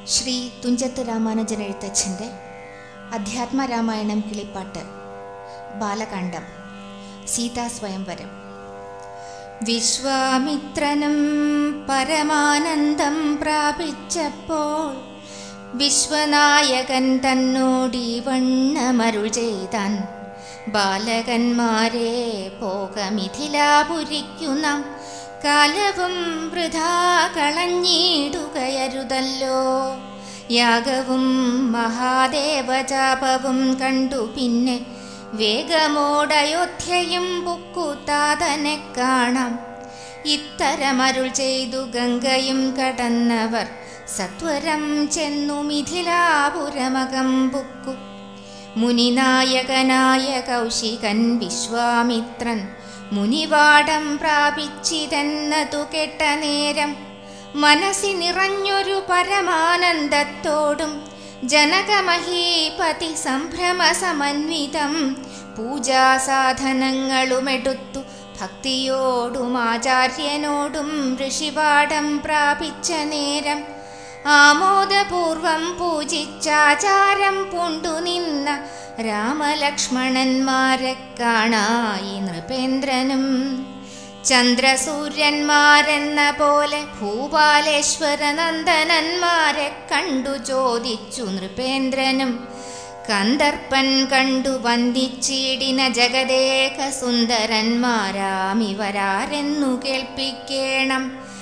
ശ്രീ തുഞ്ചത്ത് രാമാനുജൻ എഴുത്തച്ഛൻ്റെ അധ്യാത്മരാമായണം കിളിപ്പാട്ട് ബാലകാണ്ഡം സീതാ സ്വയംവരം വിശ്വാമിത്രനും പരമാനന്ദം പ്രാപിച്ചപ്പോൾ വിശ്വനായകൻ തന്നോടി വണ്ണമരുൾ ചെയ്താൻ ബാലകന്മാരെ പോകമിഥിലാപുരിക്കു നാം കാലവും വൃഥാ കളഞ്ഞിടുകയരുതല്ലോ യാഗവും മഹാദേവജാപവും കണ്ടു പിന്നെ വേഗമോടയോധ്യയും ബുക്കുതാതനെ കാണാം ഇത്തരമരുൾ ചെയ്തു ഗംഗയും കടന്നവർ സത്വരം ചെന്നു മിഥിലാപുരമകം ബുക്കു മുനിനായകനായ കൗശികൻ വിശ്വാമിത്രൻ മുനിവാടം പ്രാപിച്ചിതെന്നതു കേട്ട നേരം മനസ്സി നിറഞ്ഞൊരു പരമാനന്ദത്തോടും ജനകമഹീപതി സംഭ്രമ സമന്വിതം പൂജാസാധനങ്ങളുമെടുത്തു ഭക്തിയോടും ആചാര്യനോടും ഋഷിവാടം പ്രാപിച്ച നേരം ആമോദപൂർവം പൂജിച്ചാചാരം പൂണ്ടു നിന്ന രാമലക്ഷ്മണന്മാരെ കാണായി നൃപേന്ദ്രനും ചന്ദ്രസൂര്യന്മാരെന്ന പോലെ ഭൂപാലേശ്വര നന്ദനന്മാരെ കണ്ടു ചോദിച്ചു നൃപേന്ദ്രനും കന്ദർപ്പൻ കണ്ടു വന്ദിച്ചിടിന ജഗദേക സുന്ദരന്മാരാമിവരാരെന്നു കേൾപ്പിക്കേണം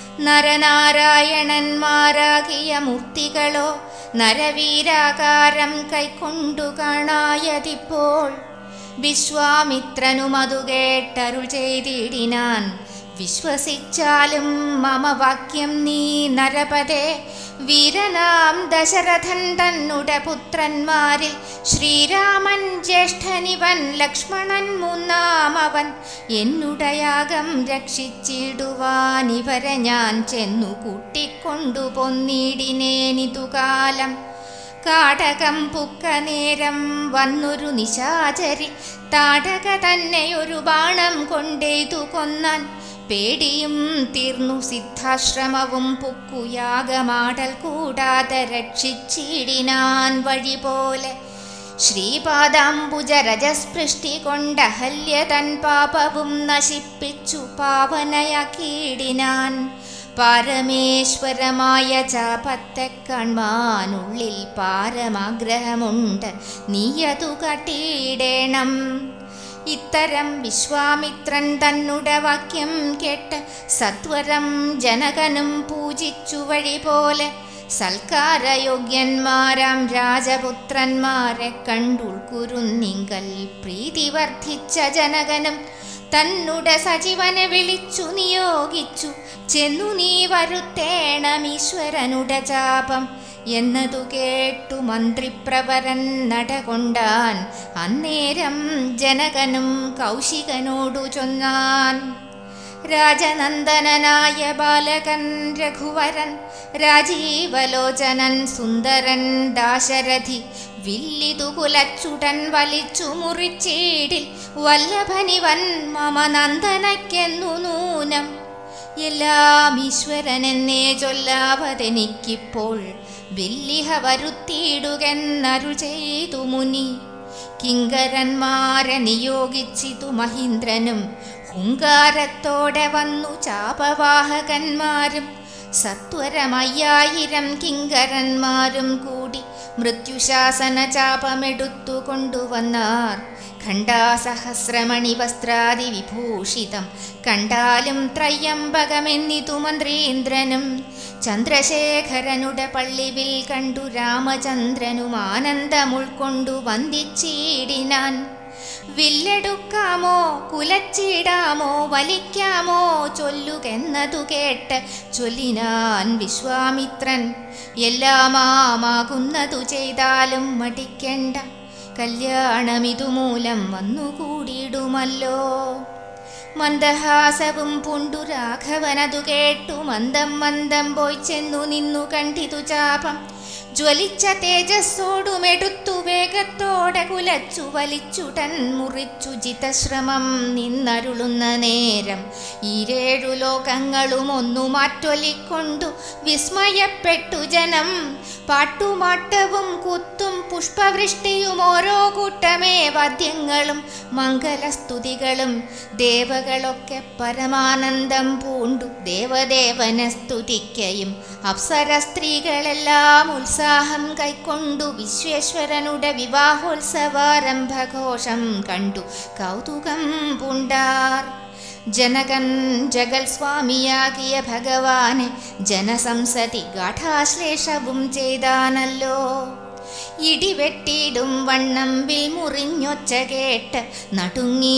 നരനാരായണന്മാരാകിയ മൂർത്തികളോ നരവീരാകാരം കൈക്കൊണ്ടു കാണായതിപ്പോൾ വിശ്വാമിത്രനും അതു കേട്ടരുൾ ചെയ്തിടിനാൻ വിശ്വസിച്ചാലും മമ വാക്യം നീ നരപതേ വീരനാം ദശരഥൻ തന്നുടെ പുത്രന്മാരിൽ ശ്രീരാമൻ ജ്യേഷ്ഠനിവൻ ലക്ഷ്മണൻ മൂന്നാമവൻ എന്നുടയാകം രക്ഷിച്ചിടുവാൻ ഇവരെ ഞാൻ ചെന്നു കൂട്ടിക്കൊണ്ടു പൊന്നിടിനേനിതു കാലം കാടകം പുക്ക നേരം വന്നൊരു നിശാചരി താടക തന്നെ ഒരു ബാണം കൊണ്ടെയ്തു കൊന്നാൻ പേടിയും തീർന്നു സിദ്ധാശ്രമവും പുക്കുയാഗമാടൽ കൂടാതെ രക്ഷിച്ചിടിനാൻ വഴി പോലെ ശ്രീപാദാംബുജ രജസ്പൃഷ്ടി കൊണ്ടഹല്യ തൻ പാപവും നശിപ്പിച്ചു പാവനയാക്കിയിടിനാൻ പാരമേശ്വരമായ ചാപത്തെ കാൺമാനുള്ളിൽ പാരമാഗ്രഹമുണ്ട് നീയതു കാട്ടിയിടേണം ഇത്തരം വിശ്വാമിത്രൻ തന്നുടെ വാക്യം കേട്ട് സത്വരം ജനകനും പൂജിച്ചു വഴി പോലെ സൽക്കാരയോഗ്യന്മാരാം രാജപുത്രന്മാരെ കണ്ടുൾക്കുരുന്നിങ്കൽ പ്രീതി വർദ്ധിച്ച ജനകനും തന്നുടെ സജീവനെ വിളിച്ചു നിയോഗിച്ചു ചെന്നു നീ വരുത്തേണം ഈശ്വരനുടെ ചാപം എന്നതു കേട്ടു മന്ത്രിപ്രവരൻ നടകൊണ്ടാൻ അന്നേരം ജനകനും കൗശികനോടു ചൊന്നാൻ രാജനന്ദനനായ ബാലകൻ രഘുവരൻ രാജീവലോചനൻ സുന്ദരൻ ദാശരഥി വില്ലിതു കുലച്ചുടൻ വലിച്ചു മുറിച്ചീടിൽ വല്ലഭനിവൻ മമ നന്ദനയ്ക്കെന്നു നൂനം എല്ലാം ഈശ്വരനെന്നേ ചൊല്ലാവതെനിക്കിപ്പോൾ വില്ലിഹ വരുത്തിയിടുകെന്നരു ചെയ്തു മുനി കിങ്കരന്മാരെ നിയോഗിച്ചിതു മഹീന്ദ്രനും ഹുങ്കാരത്തോടെ വന്നു ചാപവാഹകന്മാരും സത്വരമയ്യായിരം കിങ്കരന്മാരും കൂടി മൃത്യുശാസന ചാപമെടുത്തു കൊണ്ടുവന്നാർ ഖണ്ഡാസഹസ്രമണി വസ്ത്രാദി വിഭൂഷിതം കണ്ടാലും ത്രയംബകമെന്നിതു മന്ത്രീന്ദ്രനും ചന്ദ്രശേഖരനുടെ പള്ളിവിൽ കണ്ടു രാമചന്ദ്രനും ആനന്ദമുൾക്കൊണ്ടു വന്ദിച്ചിടിനാൻ വില്ലെടുക്കാമോ കുലച്ചിടാമോ വലിക്കാമോ ചൊല്ലുകെന്നതു കേട്ട് ചൊല്ലിനാൻ വിശ്വാമിത്രൻ എല്ലാമാകുന്നതു ചെയ്താലും മടിക്കണ്ട കല്യാണമിതുമൂലം വന്നുകൂടിയിടുമല്ലോ മന്ദഹാസവും പുണ്ടു രാഘവനതു കേട്ടു മന്ദം മന്ദം പോയി ചെന്നു നിന്നു കണ്ടിതു ചാപം ജ്വലിച്ച തേജസ്സോടുമെടുത്തു വേഗത്തോടെ കുലച്ചു വലിച്ചുടൻ മുറിച്ചു ജിതശ്രമം നിന്നരുളുന്ന നേരം ഈരേഴു ലോകങ്ങളും ഒന്നു മാറ്റൊലിക്കൊണ്ടു വിസ്മയപ്പെട്ടു ജനം പാട്ടുമാട്ടവും കുത്തും പുഷ്പവൃഷ്ടിയും ഓരോ കൂട്ടമേ വാദ്യങ്ങളും മംഗലസ്തുതികളും ദേവകളൊക്കെ പരമാനന്ദം പൂണ്ടു ദേവദേവനെ സ്തുതിക്കയും അപ്സര സ്ത്രീകളെല്ലാം ഉത്സാഹം കൈക്കൊണ്ടു വിശ്വേശ്വരനുടെ വിവാഹോത്സവാരംഭഘോഷം കണ്ടു കൗതുകം പൂണ്ടാർ ജനകൻ ജഗൽ സ്വാമിയാകിയ ഭഗവാനെ ജനസംസതി ഗാഠാശ്ലേഷവും ചെയ്താനല്ലോ ഇടിവെട്ടിയിടും വണ്ണം വിൽമുറിഞ്ഞൊച്ച കേട്ട് നടുങ്ങി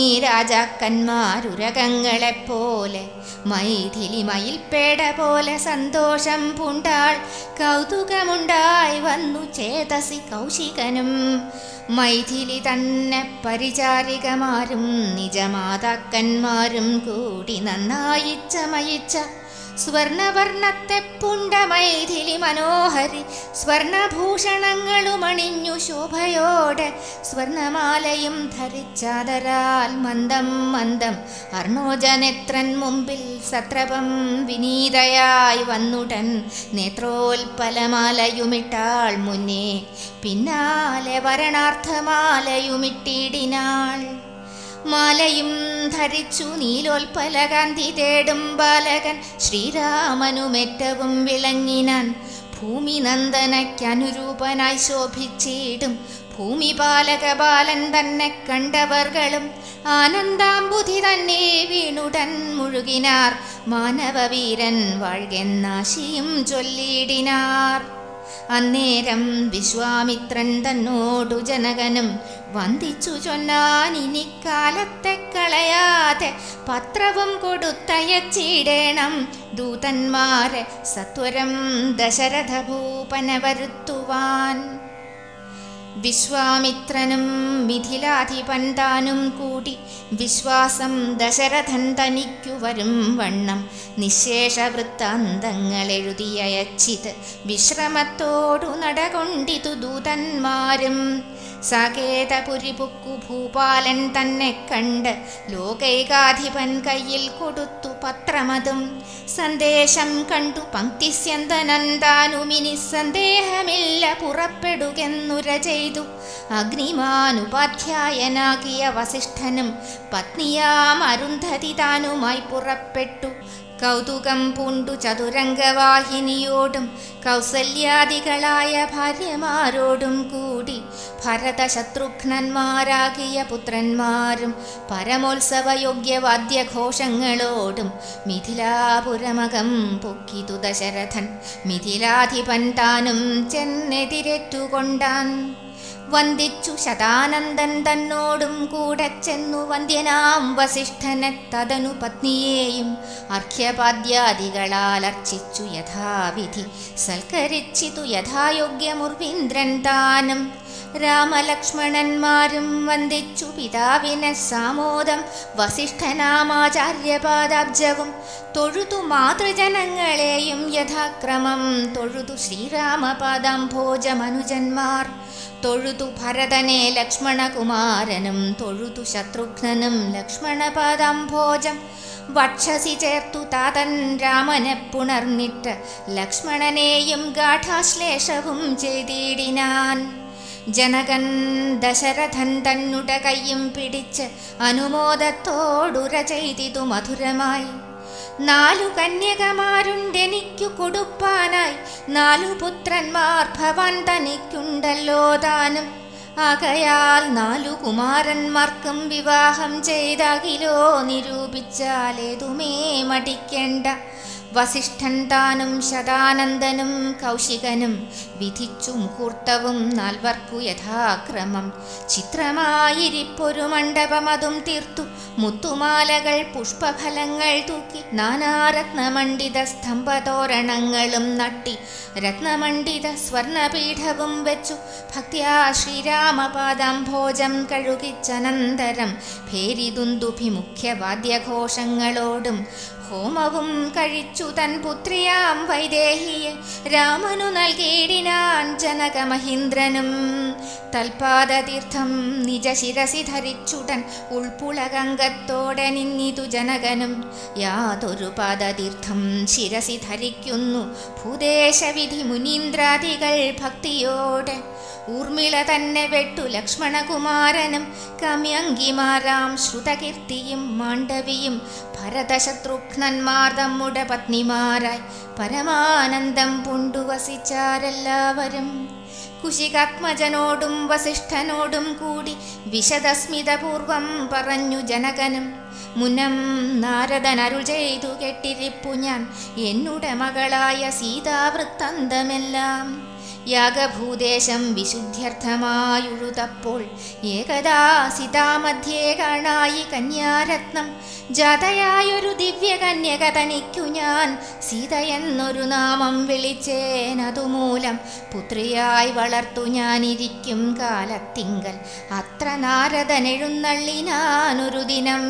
രാജാക്കന്മാരുരകങ്ങളെപ്പോലെ മൈഥിലി മയിൽപ്പേട പോലെ സന്തോഷം പൂണ്ടാൾ കൗതുകമുണ്ടായി വന്നു ചേതസി കൗശികനും മൈഥിലി തന്നെ പരിചാരികമാരും നിജമാതാക്കന്മാരും കൂടി നന്നായി ചമയിച്ച സ്വർണവർണ്ണത്തെ പുണ്ട മൈഥിലി മനോഹരി സ്വർണഭൂഷണങ്ങളും അണിഞ്ഞു ശോഭയോടെ സ്വർണമാലയും ധരിച്ചാദരാൽ മന്ദം മന്ദം അർണോജനേത്രൻ മുമ്പിൽ സത്രപം വിനീതയായി വന്നുടൻ നേത്രോൽപലമാലയുമിട്ടാൾ മുന്നേ പിന്നാലെ വരണാർത്ഥമാലയുമിട്ടിടിനാൾ മാലയും ധരിച്ചു നീലോൽപലകാന്തി തേടും ബാലകൻ ശ്രീരാമനുമേറ്റവും വിളങ്ങിനാൻ ഭൂമി നന്ദനയ്ക്കനുരൂപനായി ശോഭിച്ചിടും ഭൂമിപാലക ബാലൻ തന്നെ കണ്ടവർകളും ആനന്ദാംബുധി തന്നെ വീണുടൻ മുഴുകിനാർ മാനവവീരൻ വാഴ്കെന്നാശിയും ചൊല്ലിയിടിനാർ അന്നേരം വിശ്വാമിത്രൻ തന്നോടു ജനകനും വന്ദിച്ചു ചൊന്നാൻ ഇനി കാലത്തെ കളയാതെ പത്രവും കൊടുത്തയച്ചിടേണം ദൂതന്മാരെ സത്വരം ദശരഥ ഭൂപന വരുത്തുവാൻ വിശ്വാമിത്രനും മിഥിലാധിപൻ താനും കൂടി വിശ്വാസം ദശരഥൻ തനിക്കു വരും വണ്ണം നിശേഷ വൃത്താന്തങ്ങൾ എഴുതിയയച്ചിത് വിശ്രമത്തോടു നടകൊണ്ടിതു ദൂതന്മാരും സാകേതപുരി പൊക്കു ഭൂപാലൻ തന്നെ കണ്ട് ലോകൈകാധിപൻ കയ്യിൽ കൊടുത്തു പത്രമതും സന്ദേശം കണ്ടു പങ്ക്തിസ്യന്തനന്താനുമിനി സന്ദേഹമില്ല പുറപ്പെടുകെന്നുര ചെയ്തു അഗ്നിമാനുപാധ്യായനാകിയ വസിഷ്ഠനും പത്നിയാം അരുന്ധതി താനുമായി പുറപ്പെട്ടു കൗതുകം പൂണ്ടു ചതുരംഗവാഹിനിയോടും കൗസല്യാദികളായ ഭാര്യമാരോടും കൂടി ഭരത ശത്രുഘ്നന്മാരാകിയ പുത്രന്മാരും പരമോത്സവയോഗ്യവാദ്യഘോഷങ്ങളോടും മിഥിലാപുരമകം പൊക്കിതു ദശരഥൻ മിഥിലാധിപൻ താനും ചെന്നെതിരേറ്റുകൊണ്ടാൻ വന്ദിച്ചു ശതാനന്ദൻ തന്നോടും കൂടെ ചെന്നു വന്ദ്യനാം വസിഷ്ഠനെ തതനു പത്നിയെയും അർഘ്യപാദ്യാദികളാൽ അർച്ചിച്ചു യഥാവിധി സൽക്കരിച്ചിതു യഥായോഗ്യമുർവീന്ദ്രൻ താനും രാമലക്ഷ്മണന്മാരും വന്ദിച്ചു പിതാവിനെ സാമോദം വസിഷ്ഠനാമാചാര്യപാദാബ്ജവും തൊഴുതു മാതൃജനങ്ങളെയും യഥാക്രമം തൊഴുതു ശ്രീരാമപാദാംഭോജമനുജന്മാർ തൊഴുതു ഭരതനെ ലക്ഷ്മണകുമാരനും തൊഴുതു ശത്രുഘ്നനും ലക്ഷ്മണപാദാംഭോജം വക്ഷസി ചേർത്തു താതൻ രാമനെ പുണർന്നിട്ട് ലക്ഷ്മണനെയും ഗാഠാശ്ലേഷവും ചെയ്തിടിനാൻ ജനകൻ ദശരഥൻ തന്നുട കയ്യും പിടിച്ച് അനുമോദത്തോടുര ചെയ്തിതു മധുരമായി നാലു കന്യകമാരുണ്ടെനിക്കു കൊടുപ്പാനായി നാലു പുത്രന്മാർ ഭവാൻ തനിക്കുണ്ടല്ലോ താനും ആകയാൽ നാലു കുമാരന്മാർക്കും വിവാഹം ചെയ്താകിലോ നിരൂപിച്ചാലേതുമേ മടിക്കേണ്ട വസിഷ്ഠൻ താനും ശതാനന്ദനും കൗശികനും വിധിച്ചു മുഹൂർത്തവും നാൽവർക്കു യഥാക്രമം ചിത്രമായിരിപ്പൊരു മണ്ഡപമതും തീർത്തു മുത്തുമാലകൾ പുഷ്പഫലങ്ങൾ തൂക്കി നാനാരത്നമണ്ഡിത സ്തംഭതോരണങ്ങളും നട്ടി രത്നമണ്ഡിത സ്വർണപീഠവും വെച്ചു ഭക്ത്യാ ശ്രീരാമപാദാംഭോജം കഴുകിച്ചനന്തരം ഭേരിദുന്ദുഭി മുഖ്യവാദ്യഘോഷങ്ങളോടും ഹോമവും കഴിച്ചു തൻ പുത്രിയാം വൈദേഹിയെ രാമനു നൽകിയിടിനാൻ ജനകമഹീന്ദ്രനും തൽപാദതീർത്ഥം നിജ ശിരസി ധരിച്ചുടൻ ഉൾപ്പുളകങ്കത്തോടെ നിന്നിതു ജനകനും യാതൊരു പാദതീർത്ഥം ശിരസി ധരിക്കുന്നു ഭൂദേശവിധി മുനീന്ദ്രാദികൾ ഭക്തിയോടെ ഊർമിള തന്നെ വെട്ടു ലക്ഷ്മണകുമാരനും കമ്യങ്കിമാരാം ശ്രുതകീർത്തിയും മാണ്ഡവിയും ഭരതശത്രുഘ്നന്മാർ നമ്മുടെ പത്നിമാരായി പരമാനന്ദം പുണ്ടു വസിച്ചാരെല്ലാവരും കുശികാത്മജനോടും വസിഷ്ഠനോടും കൂടി വിശദസ്മിതപൂർവം പറഞ്ഞു ജനകനും മുനം നാരദൻ അരുൾ ചെയ്തു കെട്ടിരിപ്പു ഞാൻ എന്നുടെ മകളായ സീതാവൃത്തന്തമെല്ലാം യാഗഭൂദേശം വിശുദ്ധ്യർത്ഥമായുഴുതപ്പോൾ ഏകദാ സീതാമധ്യേ കാണായി കന്യാരത്നം ജാതയായൊരു ദിവ്യകന്യക തനിക്കു ഞാൻ സീത എന്നൊരു നാമം വിളിച്ചേനതുമൂലം പുത്രിയായി വളർത്തു ഞാനിരിക്കും കാലത്തിങ്കൽ അത്ര നാരദനെഴുന്നള്ളിനാനൊരു ദിനം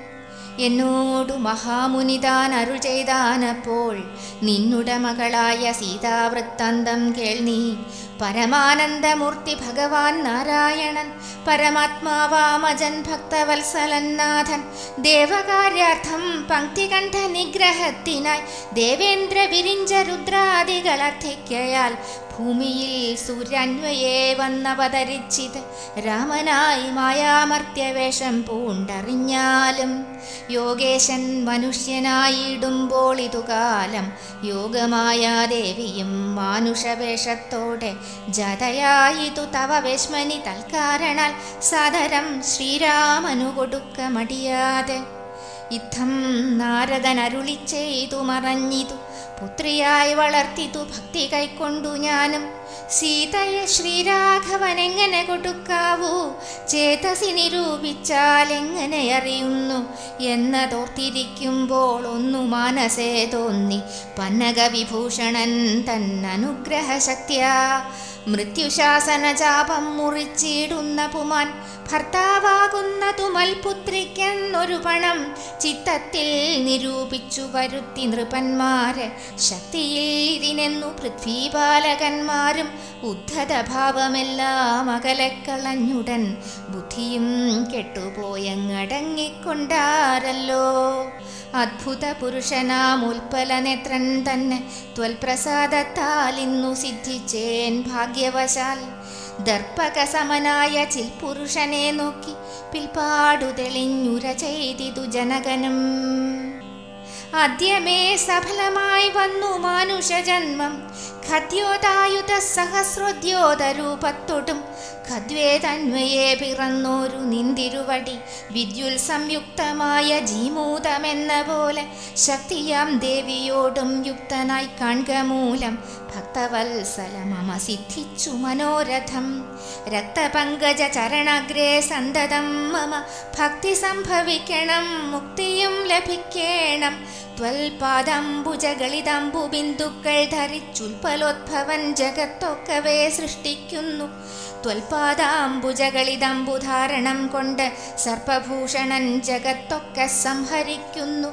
എന്നോടു മഹാമുനിതാൻ അരുൾ ചെയ്താനപ്പോൾ നിന്നുടെ മകളായ സീതാവൃത്താന്തം കേൾനീ പരമാനന്ദമൂർത്തി ഭഗവാൻ നാരായണൻ പരമാത്മാവാമജൻ ഭക്തവത്സലന്നാഥൻ ദേവകാര്യാർത്ഥം പങ്ക്തികണ്ഠ നിഗ്രഹത്തിനായി ദേവേന്ദ്ര വിരിഞ്ച രുദ്രാദികളർത്ഥിക്കയാൽ ഭൂമിയിൽ സൂര്യാന്വയെ വന്നവതരിച്ചിത് രാമനായി മായാമർത്യവേഷം പൂണ്ടറിഞ്ഞാലും യോഗേശൻ മനുഷ്യനായിടുമ്പോൾ ഇതുകാലം യോഗമായ ദേവിയും മാനുഷവേഷത്തോടെ ജതയായിതു തവ വേശ്മനി തൽക്കാരണാൽ സാദരം ശ്രീരാമനു കൊടുക്ക മടിയാതെ ഇത്തം നാരദൻ അരുളി ചെയ്തു മറഞ്ഞിതു പുത്രിയായി വളർത്തിതു ഭക്തി കൈക്കൊണ്ടു ഞാനും സീതയെ ശ്രീരാഘവൻ എങ്ങനെ കൊടുക്കാവൂ ചേതസി നിരൂപിച്ചാൽ എങ്ങനെ അറിയുന്നു എന്നതോർത്തിരിക്കുമ്പോൾ ഒന്നു മാനസേ തോന്നി പന്നകവിഭൂഷണൻ തന്നനുഗ്രഹ ശക്തിയാ മൃത്യുശാസന ചാപം മുറിച്ചിടുന്ന പുമാൻ ഭർത്താവാകുന്നതു മൽപുത്രിക്കെന്നൊരു പണം ചിത്തത്തിൽ നിരൂപിച്ചു വരുത്തി നൃപന്മാര് ശക്തിയിൽ ഇതിനെന്നു പൃഥ്വീപാലകന്മാരും ഉദ്ധത ഭാവമെല്ലാം അകലക്കളഞ്ഞുടൻ ബുദ്ധിയും കെട്ടുപോയങ്ങടങ്ങിക്കൊണ്ടാരല്ലോ അദ്ഭുത പുരുഷനാം ഉൽപ്പലനേത്രൻ തന്നെ ത്വൽപ്രസാദത്താൽ ഇന്നു സിദ്ധിച്ചേൻ ഭാഗ്യവശാൽ ദർപ്പകസമനായ ചിൽപുരുഷനെ നോക്കി പിൽപാടു തെളിഞ്ഞുര ചെയ്തിതു ജനകനും ആദ്യമേ സഫലമായി വന്നു മാനുഷജന്മം ഖദ്യോതായുധ സഹസ്രോദ്യോതരൂപത്തൊടും ഖദ്വേതന്വയെ പിറന്നോരു നിന്തിരുവടി വിദ്യുൽ സംയുക്തമായ ജീമൂതമെന്ന പോലെ ശക്തിയാം ദേവിയോടും യുക്തനായി കാൺക മൂലം ഭക്തവത്സല മമ സിദ്ധിച്ചു മനോരഥം രക്തപങ്കജ ചരണാഗ്രേ സന്തതം മമ ഭക്തി സംഭവിക്കണം മുക്തിയും ലഭിക്കണം ത്വൽപാദംബുജകളിതംബു ബിന്ദുക്കൾ ധരിച്ചുൽപലോദ്ഭവൻ ജഗത്തൊക്കവേ സൃഷ്ടിക്കുന്നു ത്വൽപാദാംബുജകളിതംബുധാരണം കൊണ്ട് സർപ്പഭൂഷണൻ ജഗത്തൊക്കെ സംഹരിക്കുന്നു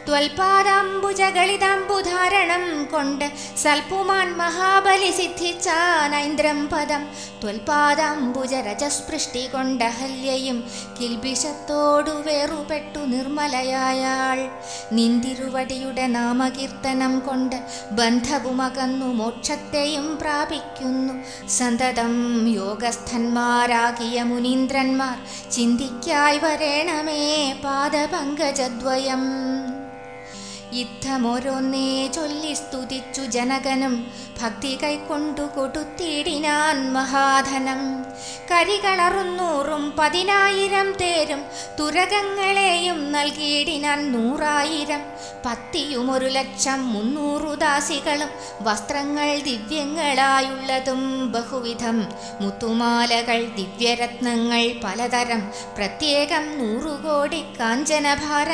ത്വൽപാദാംബുജകളിതംബുധാരണം കൊണ്ട് സൽപുമാൻ മഹാബലി സിദ്ധിച്ചാനൈന്ദ്രം പദം ത്വൽപാദാംബുജ രജസ്പൃഷ്ടി കൊണ്ട് ഹല്യയും കിൽബിഷത്തോടു വേറുപെട്ടു നിർമ്മലയായാൾ നിന്തിരുവടിയുടെ നാമകീർത്തനം കൊണ്ട് ബന്ധവുമകന്നു മോക്ഷത്തെയും പ്രാപിക്കുന്നു സന്തതം യോഗസ്ഥന്മാരാകിയ മുനീന്ദ്രന്മാർ ചിന്തിക്കായി വരേണമേ പാദപങ്കജദ്വയം യുദ്ധമോരോന്നേ ചൊല്ലി സ്തുതിച്ചു ജനകനും ഭക്തി കൈക്കൊണ്ടു കൊടുത്തിടിനാൻ മഹാധനം കരികളറുന്നൂറും പതിനായിരം തേരും തുരകങ്ങളെയും നൽകിയിടിനാൻ നൂറായിരം പത്തിയും ഒരു ലക്ഷം മുന്നൂറു ദാസികളും വസ്ത്രങ്ങൾ ദിവ്യങ്ങളായുള്ളതും ബഹുവിധം മുത്തുമാലകൾ ദിവ്യരത്നങ്ങൾ പലതരം പ്രത്യേകം നൂറുകോടി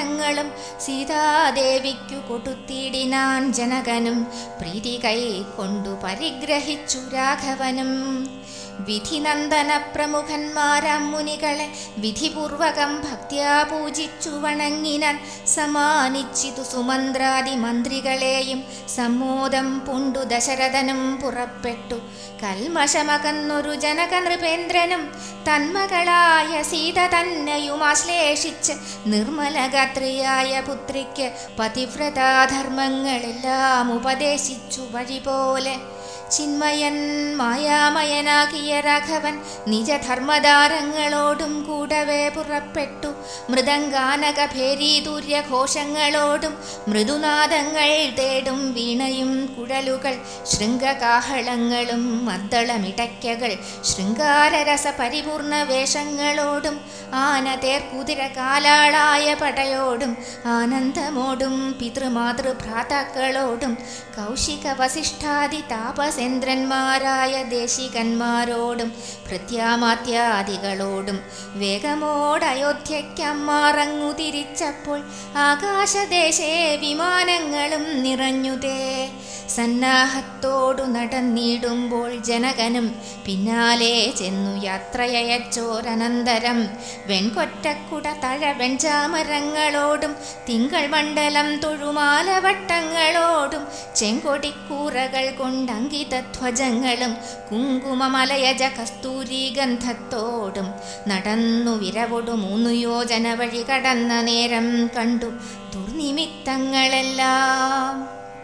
കാഞ്ചനഭാരങ്ങളും സീതാദേവിക്കു കൊടുത്തിടിനാൻ ജനകനും പ്രീതി കൈ കൊണ്ടു പരിഗ്രഹിച്ചു രാഘവനും വിധിനന്ദന പ്രമുഖന്മാരാം മുനികളെ വിധിപൂർവകം ഭക്ത്യാ പൂജിച്ചു വണങ്ങിനാൻ സമാനിച്ചിതു സുമന്ത്രാദി മന്ത്രികളെയും സമ്മോദം പൂണ്ടു ദശരഥനും പുറപ്പെട്ടു കൽമഷമകന്നൊരു ജനക നൃപേന്ദ്രനും തന്മകളായ സീത തന്നെയും ആശ്ലേഷിച്ച് നിർമ്മലഗാത്രിയായ പുത്രിക്ക് പതിവ്രതാധർമ്മങ്ങളെല്ലാം ഉപദേശിച്ചു വഴി പോലെ ചിന്മയൻ മായാമയനാകിയ രാഘവൻ നിജധർമ്മദാരങ്ങളോടും കൂടവേ പുറപ്പെട്ടു മൃദംഗാനക ഭേരീദൂര്യഘോഷങ്ങളോടും മൃദുനാദങ്ങൾ തേടും വീണയും കുഴലുകൾ ശൃംഗകാഹളങ്ങളും മദ്ദളമിടയ്ക്കകൾ ശൃംഗാരരസ പരിപൂർണ വേഷങ്ങളോടും ആന തേർക്കുതിര കാലാളായ പടയോടും ആനന്ദമോടും പിതൃമാതൃഭ്രാതാക്കളോടും കൗശിക വസിഷ്ഠാദി താപസേന്ദ്രന്മാരായ ദേശികന്മാരോടും ഭൃത്യാമാത്യാദികളോടും വേഗമോടയോധ്യയ്ക്കമ്മാറങ്ങു തിരിച്ചപ്പോൾ ആകാശദേശേ വിമാനങ്ങളും നിറഞ്ഞുതേ സന്നാഹത്തോടു നടന്നിടുമ്പോൾ ജനകനും പിന്നാലെ ചെന്നു യാത്രയച്ചോരനന്തരം വെൺകൊറ്റക്കുട തഴ വെഞ്ചാമരങ്ങളോടും തിങ്കൾ മണ്ഡലം തൊഴുമാലവട്ടങ്ങളോടും ചെങ്കൊടിക്കൂറകൾ കൊണ്ടങ്കിതധ്വജങ്ങളും കുങ്കുമമലയജ കസ്തൂരി ഗന്ധത്തോടും നടന്നു വിരവൊടു മൂന്നു യോജന വഴി കടന്ന നേരം കണ്ടു ദുർനിമിത്തങ്ങളെല്ലാം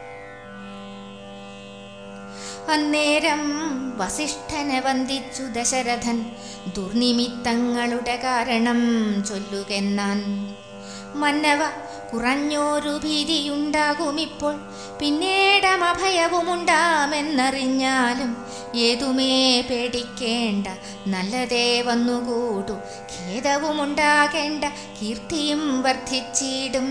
അന്നേരം വസിഷ്ഠനെ വന്ദിച്ചു ദശരഥൻ ദുർനിമിത്തങ്ങളുടെ കാരണം ചൊല്ലുകെന്നാൻ മന്നവ കുറഞ്ഞോരു ഭീതിയുണ്ടാകുമിപ്പോൾ പിന്നീടമഭയവുമുണ്ടാമെന്നറിഞ്ഞാലും ഏതുമേ പേടിക്കേണ്ട നല്ലതേ വന്നുകൂടു ഖേദവുമുണ്ടാകേണ്ട കീർത്തിയും വർദ്ധിച്ചിടും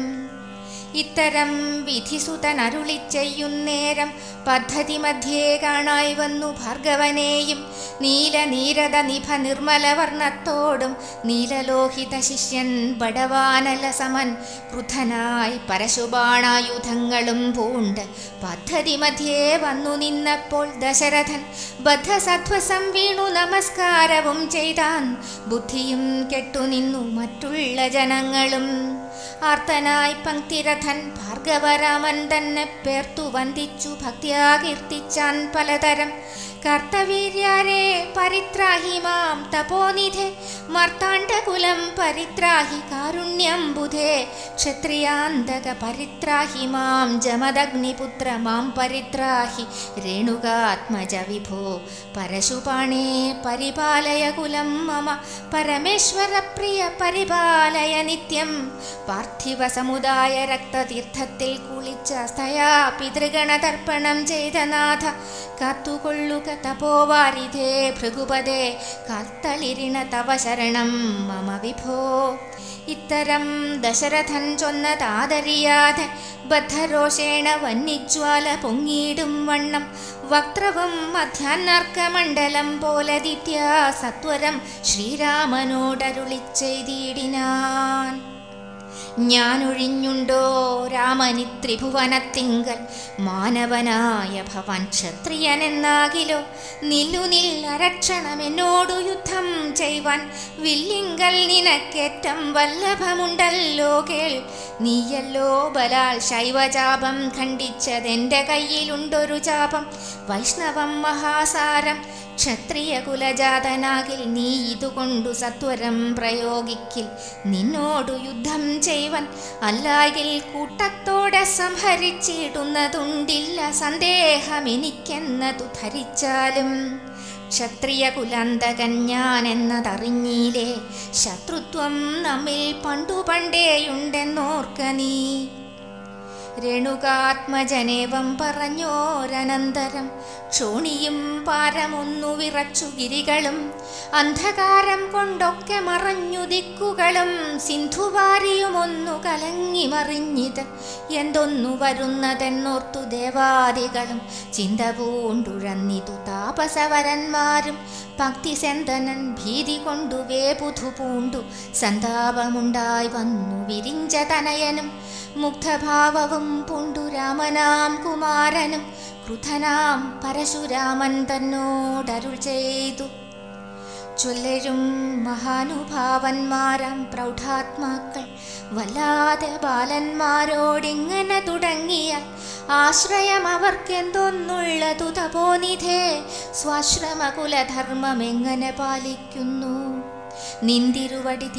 ഇത്തരം വിധിസുതൻ അരുളി ചെയ്യുന്നേരം പദ്ധതി മധ്യേ കാണായി വന്നു ഭാർഗവനെയും നീല നീരത നിഭ നിർമ്മല വർണ്ണത്തോടും നീലലോഹിത ശിഷ്യൻ ബടവാനല സമൻ ക്രുദ്ധനായി പരശുബാണായുധങ്ങളും പൂണ്ട് പദ്ധതി മധ്യേ വന്നു നിന്നപ്പോൾ ദശരഥൻ ബദ്ധസധ്വസം വീണു നമസ്കാരവും ചെയ്താൻ ബുദ്ധിയും കെട്ടുനിന്നു മറ്റുള്ള ജനങ്ങളും ആർത്തനായി പങ്ക്തിരഥൻ ഭാർഗവരാമൻ തന്നെ പേർത്തു വന്ദിച്ചു ഭക്തിയാ കീർത്തിച്ചാൻ പലതരം കർത്തവീര്യാരെ പരിത്രാഹി മാം തപോനിധെ മർത്താണ്ഡകുലം പരിത്രാഹി കാരുണ്യം ബുധേ ക്ഷത്രിയാന്തക പരിത്രാഹി മാം ജമദഗ്നിപുത്ര മാം പരിത്രാഹി രേണുകാത്മജ വിഭോ പരശുപാണേ പരിപാലയ കുലം മമ പരമേശ്വര പ്രിയ പരിപാലയ നിത്യം പാർത്ഥിവ സമുദായ രക്തതീർത്ഥത്തിൽ കുളിച്ച സ്ഥയാ പിതൃഗണതർപ്പണം ചെയ്ത നാഥ കാത്തുകൊള്ളുക തപോവാരിധേ ഭൃഗുപദേ കാത്തളിരിണ തവ ശരണം മമ വിഭോ ഇത്തരം ദശരഥൻ ചൊന്നതാദരിയാതെ ബദ്ധരോഷേണ വന്യജ്വാല പൊങ്ങിയിടും വണ്ണം വക്രവും മധ്യാന്നർക്കമണ്ഡലം പോലെ ദിത്യ സത്വരം ശ്രീരാമനോടരുളി ചെയ്തിടിനാൻ ഞാനൊഴിഞ്ഞുണ്ടോ രാമനി ത്രിഭുവനത്തിങ്കൽ മാനവനായ ഭവാൻ ക്ഷത്രിയനെന്നാകിലോ നില്ലു നില്ലരക്ഷണം എന്നോടു യുദ്ധം ചെയ്വാൻ വില്ലിങ്കൽ നിനക്കേറ്റം വല്ലഭമുണ്ടല്ലോ കേൾ നീയല്ലോ ബലാൽ ശൈവചാപം ഖണ്ഡിച്ചതെൻ്റെ കയ്യിലുണ്ടൊരു ചാപം വൈഷ്ണവം മഹാസാരം ക്ഷത്രിയ കുലജാതനാകിൽ നീ ഇതുകൊണ്ടു സത്വരം പ്രയോഗിക്കിൽ നിന്നോടു യുദ്ധം ചെയ്വൻ അല്ലായിൽ കൂട്ടത്തോടെ സംഹരിച്ചിടുന്നതുണ്ടില്ല സന്ദേഹം എനിക്കെന്നതു ധരിച്ചാലും ക്ഷത്രിയ കുലാന്തകൻ ഞാൻ എന്നതറിഞ്ഞീലേ ശത്രുത്വം നമ്മിൽ പണ്ടു പണ്ടേയുണ്ടെന്നോർക്ക നീ രേണുകാത്മജനേവം പറഞ്ഞോരനന്തരം ക്ഷോണിയും പാരമൊന്നു വിറച്ചു ഗിരികളും അന്ധകാരം കൊണ്ടൊക്കെ മറഞ്ഞു ദിക്കുകളും സിന്ധുവാരിയുമൊന്നു കലങ്ങി മറിഞ്ഞിത് എന്തൊന്നു വരുന്നതെന്നോർത്തു ദേവാദികളും ചിന്ത പൂണ്ടുഴന്നിതു താപസവരന്മാരും ഭക്തിസെന്തനൻ ഭീതി കൊണ്ടു വേപുധു പൂണ്ടു സന്താപമുണ്ടായി വന്നു വിരിഞ്ച തനയനും മുഗ്ധഭാവവും പൂണ്ടു രാമനാം കുമാരനും ക്രുധനാം പരശുരാമൻ തന്നോടരുൾ ചെയ്തു ചൊല്ലരും മഹാനുഭാവന്മാരാം പ്രൗഢാത്മാക്കൾ വല്ലാതെ ബാലന്മാരോടിങ്ങനെ തുടങ്ങിയ ആശ്രയം അവർക്കെന്തൊന്നുള്ളതു തപോനിധേ സ്വാശ്രമകുലധർമ്മം എങ്ങനെ പാലിക്കുന്നു നിന്തിരുവടി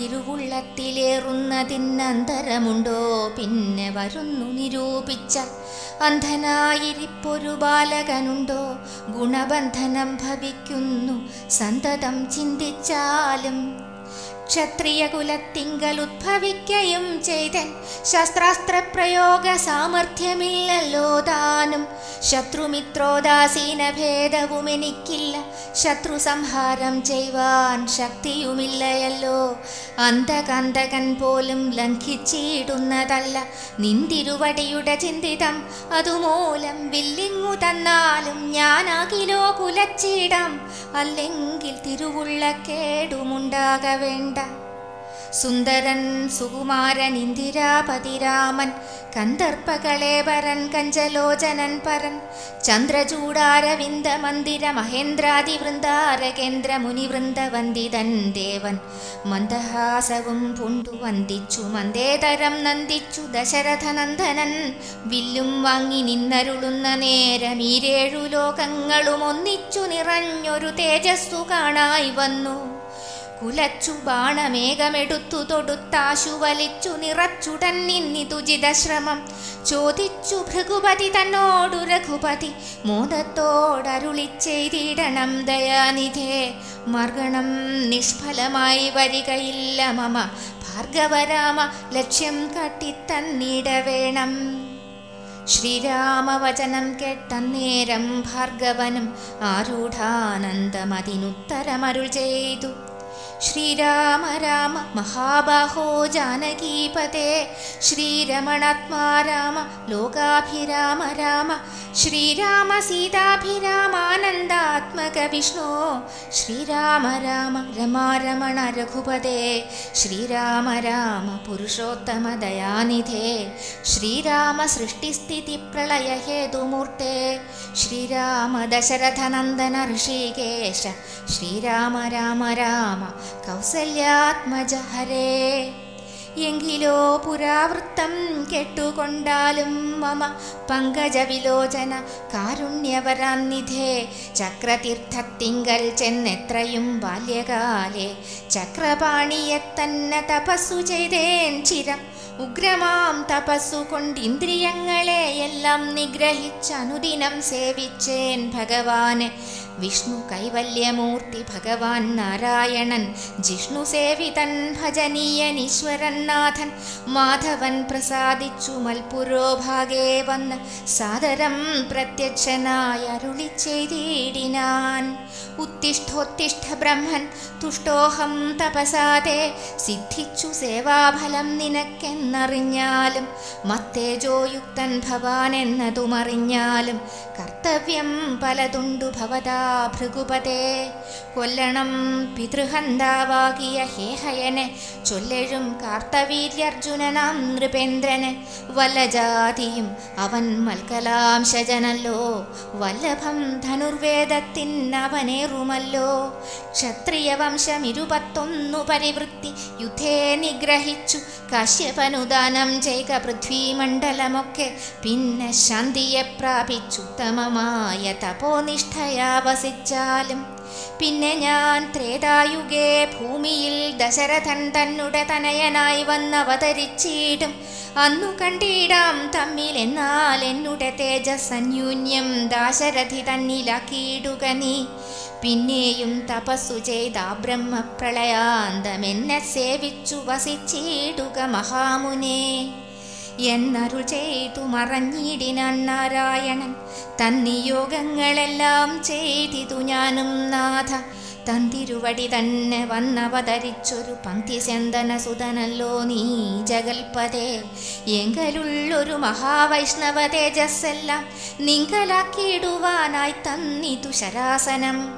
തിരുവുള്ളത്തിലേറുന്നതിനന്തരമുണ്ടോ പിന്നെ വരുന്നു നിരൂപിച്ച അന്ധനായിരിപ്പൊരു ബാലകനുണ്ടോ ഗുണബന്ധനം ഭവിക്കുന്നു സന്തതം ചിന്തിച്ചാലും ക്ഷത്രിയ കുലത്തിങ്കൽ ഉദ്ഭവിക്കയും ചെയ്തൻ ശസ്ത്രാസ്ത്ര പ്രയോഗ സാമർഥ്യമില്ലല്ലോ താനും ശത്രുമിത്രോദാസീന ഭേദവും എനിക്കില്ല ശത്രു സംഹാരം ചെയ്യുവാൻ ശക്തിയുമില്ലയല്ലോ അന്തകന്തകൻ പോലും ലംഘിച്ചിടുന്നതല്ല നിന്തിരുവടിയുടെ ചിന്തിതം അതുമൂലം വില്ലിങ്ങു തന്നാലും ഞാനാകിലോ കുലച്ചിടാം അല്ലെങ്കിൽ തിരുവുള്ള കേടുമുണ്ടാക വേണ്ട സുന്ദരൻ സുകുമാരൻ ഇന്ദിരാപതിരാമൻ കന്ദർപ്പകളേവരൻ കഞ്ചലോചനൻ പരൻ ചന്ദ്രചൂടാരവിന്ദ മന്ദിര മഹേന്ദ്രാദി വൃന്ദാര കേന്ദ്ര മുനിവൃന്ദ വന്ദിതൻ ദേവൻ മന്ദഹാസവും പുണ്ടു വന്ദിച്ചു മന്ദേതരം നന്ദിച്ചു ദശരഥനന്ദനൻ വില്ലും വാങ്ങി നിന്നരുളുന്ന നേരം ഈരേഴു ലോകങ്ങളും ഒന്നിച്ചു നിറഞ്ഞൊരു തേജസ്സു കാണായി വന്നു കുലച്ചു ബാണമേഘമെടുത്തു തൊടുത്താശു വലിച്ചു നിറച്ചുടൻ നിന്നിതുചിതശ്രമം ചോദിച്ചു ഭൃഗുപതി തന്നോടു രഘുപതി മോദത്തോടരുളി ചെയ്തിടണം ദയാനിധേ മർഗണം നിഷ്ഫലമായി വരികയില്ല മമ ഭാർഗവരാമ ലക്ഷ്യം കാട്ടിത്തന്നിട വേണം ശ്രീരാമവചനം കേട്ടന്നേരം ഭാർഗവനും ആരൂഢാനന്ദമതിനുത്തരമരുൾ ചെയ്തു ശ്രീരാമ രാമ മഹാബാഹോ ജാനകീപതേ ശ്രീരമണാത്മാ രാമ ലോകാഭിരാമ രാമ ശ്രീരാമ സീതാഭിരാമാനന്ദാത്മക വിഷ്ണു ശ്രീരാമ രാമ രമാരമണ രഘുപതേ ശ്രീരാമ രാമ പുരുഷോത്തമ ദയാനിധേ ശ്രീരാമ സൃഷ്ടിസ്ഥിതി പ്രളയ ഹേതുമൂർത്തേ ശ്രീരാമ ദശരഥനന്ദന ഋഷികേശ ശ്രീരാമ രാമ രാമ കൗസല്യാത്മജ ഹരേ എങ്കിലോ പുരാവൃത്തം കെട്ടുകൊണ്ടാലും മമ പങ്കജവിലോചന കാരുണ്യവരാന്നിധേ ചക്രതീർത്ഥത്തിങ്കൽ ചെന്നെത്രയും ബാല്യകാലേ ചക്രപാണിയെ തന്നെ തപസ്സു ചെയ്തേൻ ചിരം ഉഗ്രമാം തപസ്സു കൊണ്ട് ഇന്ദ്രിയങ്ങളെ എല്ലാം നിഗ്രഹിച്ചനുദിനം സേവിച്ചേൻ ഭഗവാന് വിഷ്ണു കൈവല്യമൂർത്തി ഭഗവാൻ നാരായണൻ ജിഷ്ണു സേവിതൻ ഭജനീയൻ ഈശ്വരൻ നാഥൻ മാധവൻ പ്രസാദിച്ചു മൽപുരോഭാഗേ വന്ന് സാദരം പ്രത്യക്ഷനായി അരുളി ചെയ്തിടിനാൻ ഉത്തിഷ്ഠോത്തിഷ്ഠ ബ്രഹ്മൻ തുഷ്ടോഹം തപസാതെ സിദ്ധിച്ചു സേവാഫലം നിനക്കെന്നറിഞ്ഞാലും മത്തേജോയുക്തൻ ഭവാൻ എന്നതുമറിഞ്ഞാലും കർത്തവ്യം പലതുണ്ടു ഭവതാ ഭൃഗുപതേ കൊല്ലണം പിതൃഹന്താവാകിയ ഹേഹയനെ ചൊല്ലെഴും കാർത്തവീര്യർജുനനാം നൃപേന്ദ്രന് വല്ല ജാതിയും അവൻ മൽക്കലാംശജനല്ലോ വല്ലഭം ധനുർവേദത്തിനവനേറുമല്ലോ ക്ഷത്രിയവംശമിരുപത്തൊന്നു പരിവൃത്തി യുദ്ധേ നിഗ്രഹിച്ചു കശ്യപനുദാനം ചെയ്ക പൃഥ്വീമണ്ഡലമൊക്കെ പിന്നെ ശാന്തിയെ പ്രാപിച്ചുത്തമമായ തപോനിഷ്ഠയാ വസിച്ചാലും പിന്നെ ഞാൻ ത്രേതായുഗേ ഭൂമിയിൽ ദശരഥൻ തന്നെ തനയനായി വന്നവതരിച്ചിടും അന്നു കണ്ടിടാം തമ്മിൽ എന്നാൽ എന്നുടെ തേജസന്യൂന്യം ദാശരഥി തന്നിലാക്കിയിടുക നീ പിന്നെയും തപസ്സു ചെയ്ത ബ്രഹ്മപ്രളയാന്തമെന്നെ സേവിച്ചു വസിച്ചിടുക മഹാമുനേ എന്നരുൾ ചെയ്തു മറഞ്ഞിടിനാൻ നാരായണൻ തന്നിയോഗങ്ങളെല്ലാം ചെയ്തിതു ഞാനും നാഥ തന്തിരുവടി തന്നെ വന്നവതരിച്ചൊരു പങ്ക്തി ചന്ദന സുതനല്ലോ നീ ജഗൽപതേ എങ്കലുള്ളൊരു മഹാവൈഷ്ണവ തേജസ്സെല്ലാം നിങ്കലാക്കിയിടുവാനായി തന്നിതു ശരാസനം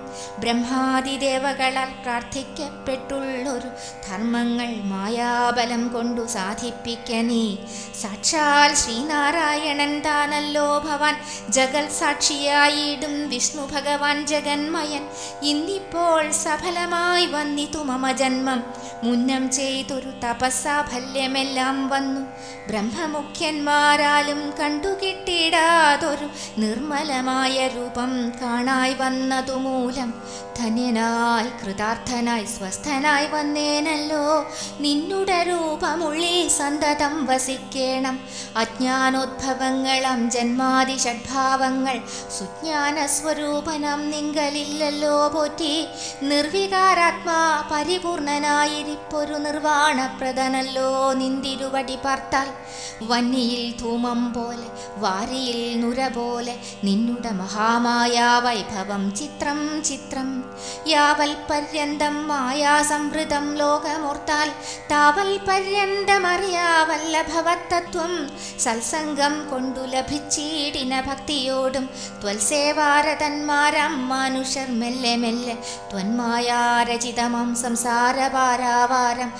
ബ്രഹ്മാതിദേവകളാൽ പ്രാർത്ഥിക്കപ്പെട്ടുള്ളൊരു ധർമ്മങ്ങൾ മായാബലം കൊണ്ടു സാധിപ്പിക്ക നീ സാക്ഷാൽ ശ്രീനാരായണൻ താനല്ലോ ഭവാൻ ജഗൽ സാക്ഷിയായിടും വിഷ്ണു ഭഗവാൻ ജഗന്മയൻ ഇന്നിപ്പോൾ സഫലമായി വന്നിതു മമ ജന്മം മുന്നം ചെയ്തൊരു തപസ്സാഫല്യമെല്ലാം വന്നു ബ്രഹ്മമുഖ്യന്മാരാലും കണ്ടുകിട്ടിടാതൊരു നിർമ്മലമായ രൂപം കാണായി വന്നതു മൂലം ധന്യനായി കൃതാർത്ഥനായി സ്വസ്ഥനായി വന്നേനല്ലോ നിന്നുടെ രൂപമുള്ളിൽ സന്തതം വസിക്കേണം അജ്ഞാനോദ്ഭവങ്ങളം ജന്മാതി ഷഡ്ഭാവങ്ങൾ സുജ്ഞാന സ്വരൂപനം നിങ്കലില്ലല്ലോ പോറ്റി നിർവികാരാത്മാ പരിപൂർണനായിരിപ്പൊരു നിർവാണപ്രദനല്ലോ നിന്തിരുവടി പാർത്താൽ വന്നിയിൽ ധൂമം പോലെ വാരിയിൽ നുര പോലെ നിന്നുടെ മഹാമായ വൈഭവം ചിത്രം ചിത്രം യാവൽ പര്യന്തം മായാസംവൃതം ലോകമോർത്താൽ താവൽ പര്യന്തമറിയാവല്ല ഭവത്തത്വം സത്സംഗം കൊണ്ടു ലഭിച്ചീടിന ഭക്തിയോടും ത്വൽസേവാരതന്മാരാം മാനുഷർ മെല്ലെ മെല്ലെ ത്വന്മായാരചിതമം സംസാരപാരാവാരം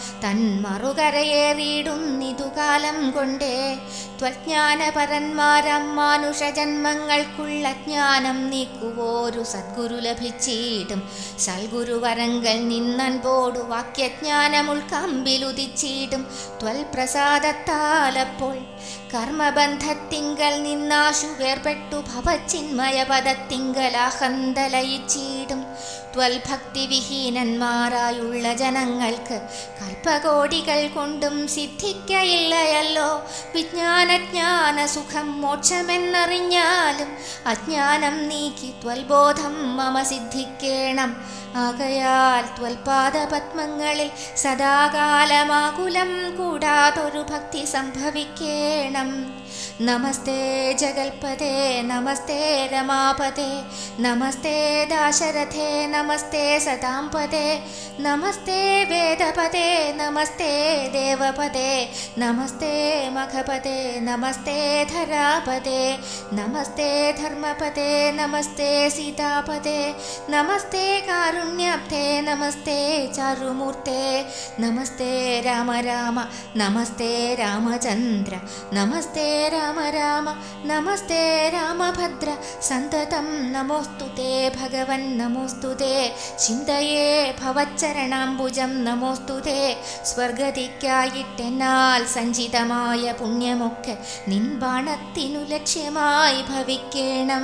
തന്മറുകരയേറിയിടുന്നിതു കാലം കൊണ്ടേ ത്വജ്ഞാനപരന്മാരാം മാനുഷജന്മങ്ങൾക്കുള്ള ജ്ഞാനം നീക്കുവോരു സദ്ഗുരു ലഭിച്ചിടും സൽഗുരുവരങ്കൽ നിന്നൻപോടു വാക്യജ്ഞാനം ഉൾക്കമ്പിലുദിച്ചിടും ത്വൽപ്രസാദത്താലപ്പോൾ കർമ്മബന്ധത്തിങ്കൽ നിന്നാശു വേർപെട്ടു ഭവചിന്മയ പദത്തിങ്കലാഹന്തലയിച്ചിടും ത്വൽഭക്തിവിഹീനന്മാരായുള്ള ജനങ്ങൾക്ക് കൽപ്പകോടികൾ കൊണ്ടും സിദ്ധിക്കയില്ലയല്ലോ വിജ്ഞാനജ്ഞാന സുഖം മോക്ഷമെന്നറിഞ്ഞാലും അജ്ഞാനം നീക്കി ത്വൽബോധം മമ സിദ്ധിക്കേണം ആകയാൽ ത്വൽപാദപത്മങ്ങളിൽ സദാകാലമാകുലം കൂടാതൊരു ഭക്തി സംഭവിക്കേണം നമസ്തേ ജഗൽപദേ നമസ്തേ രമാപദേ നമസ്തേ ദാശരഥേ നമസ്തേ സതാംപദേ നമസ്തേ വേദപദേ നമസ്തേ ദേവപദേ നമസ്തേ മഖപദേ നമസ്തേ ധരാപദേ നമസ്തേ ധർമ്മപദേ നമസ്തേ സീതാപദേ നമസ്തേ കാരുണ്യാബ്ധേ നമസ്തേ ചാരുമൂർത്തേ നമസ്തേ രാമ രാമ നമസ്തേ രാമചന്ദ്ര നമസ്തേ രാമ രാമ നമസ്തേ രാമഭദ്ര സന്തതം നമോസ്തു തേ ഭഗവൻ നമോസ്തു തേ ചിന്തയേ ഭവച്ചരണാംബുജം നമോസ്തു തേ സ്വർഗതിക്കായിട്ടെന്നാൽ സഞ്ചിതമായ പുണ്യമൊക്കെ നിൻബാണത്തിനു ലക്ഷ്യമായി ഭവിക്കേണം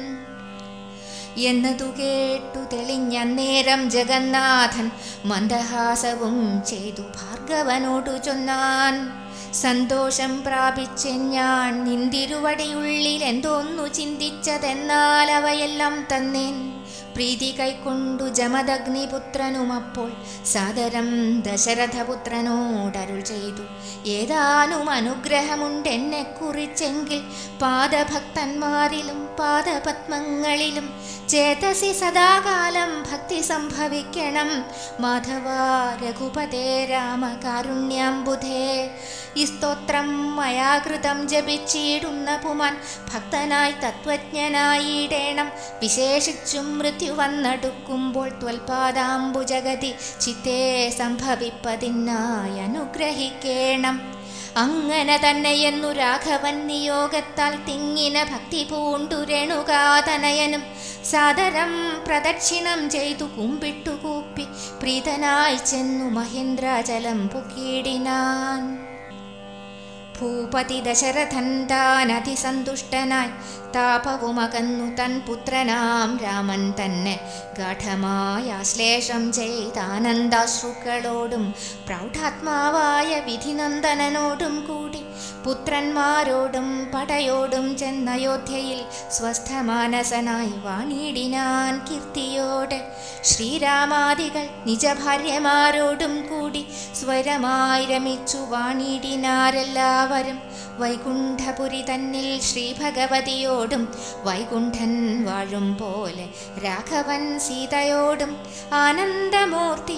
എന്നതു കേട്ടു തെളിഞ്ഞ നേരം ജഗന്നാഥൻ മന്ദഹാസവും ചെയ്തു ഭാർഗവനോടു ചൊന്നാൻ സന്തോഷം പ്രാപിച്ച് ഞാൻ നിന്തിരുവടിയുള്ളിൽ എന്തോന്നു ചിന്തിച്ചതെന്നാൽ അവയെല്ലാം തന്നേൻ പ്രീതി കൈക്കൊണ്ടു ജമദഗ്നിപുത്രനും അപ്പോൾ സാദരം ദശരഥപുത്രനോടരുൾ ചെയ്തു ഏതാനും അനുഗ്രഹമുണ്ടെന്നെ കുറിച്ചെങ്കിൽ പാദഭക്തന്മാരിലും പാദപത്മങ്ങളിലും ചേതസി സദാകാലം ഭക്തി സംഭവിക്കണം മാധവ രഘുപതേ രാമ കാരുണ്യാംബുധേ ഈ സ്തോത്രം മയാ കൃതം ജപിച്ചിടുന്ന പുമാൻ ഭക്തനായി തത്വജ്ഞനായിടേണം വിശേഷിച്ചും മൃത്യു വന്നടുക്കുമ്പോൾ ത്വൽപാദാംബുജഗതി ചിത്തേ സംഭവിപ്പതിനായി അനുഗ്രഹിക്കേണം അങ്ങനെ തന്നെയെന്നു രാഘവൻ നിയോഗത്താൽ തിങ്ങിന ഭക്തി പൂണ്ടു രേണുകാതനയനും സാദരം പ്രദക്ഷിണം ചെയ്തു കുമ്പിട്ടു കൂപ്പി പ്രീതനായി ചെന്നു മഹേന്ദ്രാചലം പുക്കിയിടിനാൻ ഭൂപതി ദശരഥൻ താൻ അതിസന്തുഷ്ടനായി താപവുമകന്നു തൻ പുത്രനാം രാമൻ തന്നെ ഗാഠമായ ആശ്ലേഷം ചെയ്താനന്ദാശ്രുക്കളോടും പ്രൗഢാത്മാവായ വിധിനന്ദനനോടും കൂടി പുത്രന്മാരോടും പടയോടും ചെന്നയോധ്യയിൽ സ്വസ്ഥമാനസനായി വാണിടിനാൻ കീർത്തിയോടെ ശ്രീരാമാദികൾ നിജഭാര്യമാരോടും കൂടി സ്വരമായി രമിച്ചു വാണിടിനാരെല്ലാവരും വൈകുണ്ഠപുരി തന്നിൽ ശ്രീഭഗവതിയോടും വൈകുണ്ഠൻ വാഴും പോലെ രാഘവൻ സീതയോടും ആനന്ദമൂർത്തി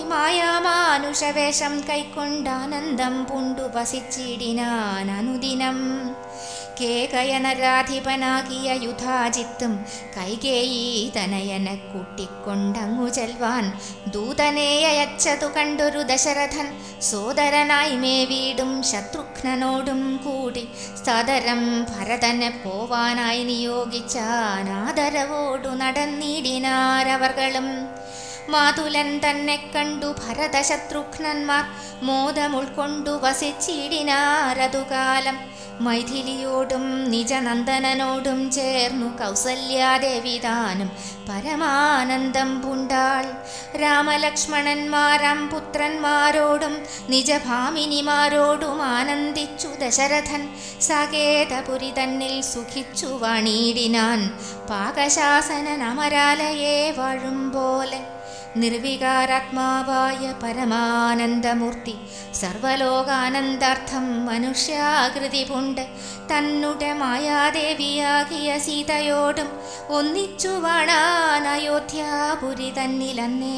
മായാമാനുഷവേഷം കൈക്കൊണ്ടാനന്ദം പൂണ്ടു വസിച്ചിടിനാൻ അനുദിനം കേകയനരാധിപനാകിയ യുധാജിത്തും കൈകേയി തനയനെ കൂട്ടിക്കൊണ്ടങ്ങു ചെൽവാൻ ദൂതനെ അയച്ചതു കണ്ടൊരു ദശരഥൻ സോദരനായി മേ വീടും ശത്രുഘ്നനോടും കൂടി സദരം ഭരതനെ പോവാനായി നിയോഗിച്ചാനാദരവോടു നടന്നിടിനാരവർകളും മാതുലൻ തന്നെ കണ്ടു ഭരതശത്രുഘ്നന്മാർ മോദമുൾക്കൊണ്ടു വസിച്ചിടിനാരതുകാലം മൈഥിലിയോടും നിജനന്ദനനോടും ചേർന്നു കൗസല്യാദേവിതാനും പരമാനന്ദം പൂണ്ടാൾ രാമലക്ഷ്മണന്മാരാം പുത്രന്മാരോടും നിജഭാമിനിമാരോടും ആനന്ദിച്ചു ദശരഥൻ സാകേതപുരി തന്നിൽ സുഖിച്ചു വാണിടിനാൻ പാകശാസനൻ അമരാലയെ വാഴും പോലെ നിർവികാരാത്മാവായ പരമാനന്ദമൂർത്തി സർവലോകാനന്ദാർത്ഥം മനുഷ്യാകൃതി പുണ്ട് തന്നുടെ മായാദേവിയാകിയ സീതയോടും ഒന്നിച്ചു വാണാൻ അയോധ്യാപുരി തന്നിലന്നേ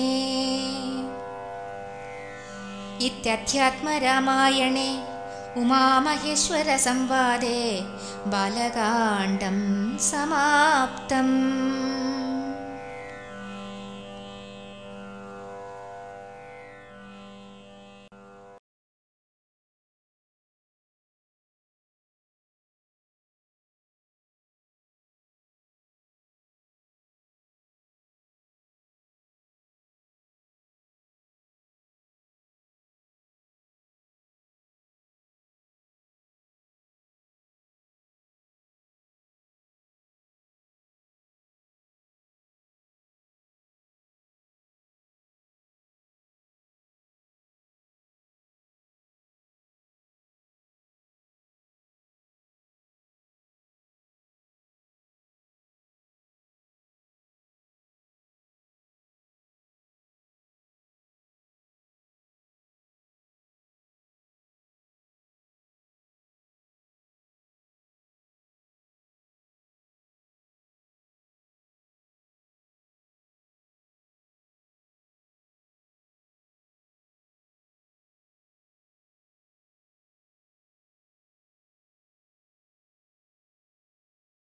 ഇത്യധ്യാത്മരാമായണേ ഉമാമഹേശ്വര സംവാദേ ബാലകാണ്ഡം സമാപ്തം